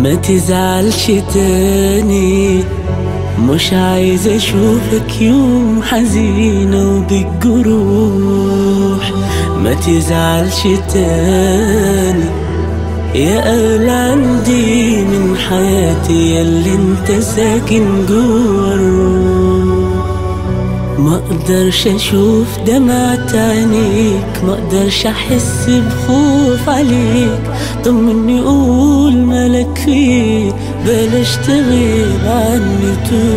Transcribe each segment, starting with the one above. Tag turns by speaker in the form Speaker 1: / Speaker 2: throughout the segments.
Speaker 1: ما تزعلش تاني مش عايز اشوفك يوم حزينة وبالجروح ما تزعلش تاني يا أغلى عندي من حياتي ياللي انت ساكن جوا الروح ما اقدرش اشوف دمعة عينيك ما اقدرش احس بخوف عليك طمني قول مالك فيه بلاش تغيب عني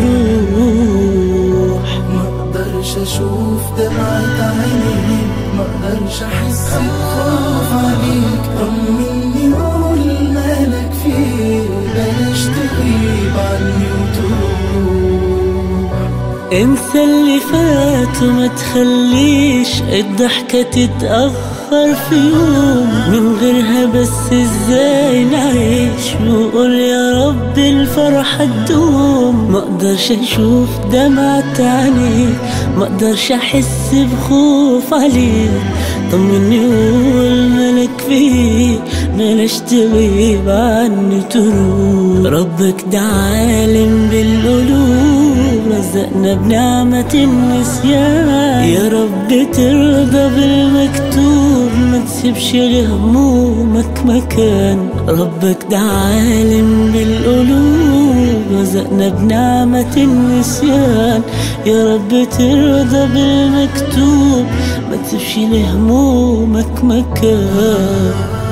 Speaker 1: تروح
Speaker 2: ما اقدرش اشوف دمعة عينيك ما اقدرش احس بخوف عليك طمني قول مالك فيه بلاش تغيب عني وتروح
Speaker 1: انسى اللي فات وما تخليش الضحكة تتأخر في يوم من غيرها بس ازاي نعيش وقول يا رب الفرحة تدوم ما اقدرش اشوف دمعة عينيك ما اقدرش احس بخوف عليك طمني قول مالك فيه بلاش تغيب عني تروح ربك ده عالم بالقلوب رزقنا بنعمة النسيان يا رب ترضى بالمكتوب ما تسيبش لهمومك مكان ربك ده عالم بالقلوب رزقنا بنعمة النسيان يا رب ترضى بالمكتوب ما تسيبش لهمومك مكان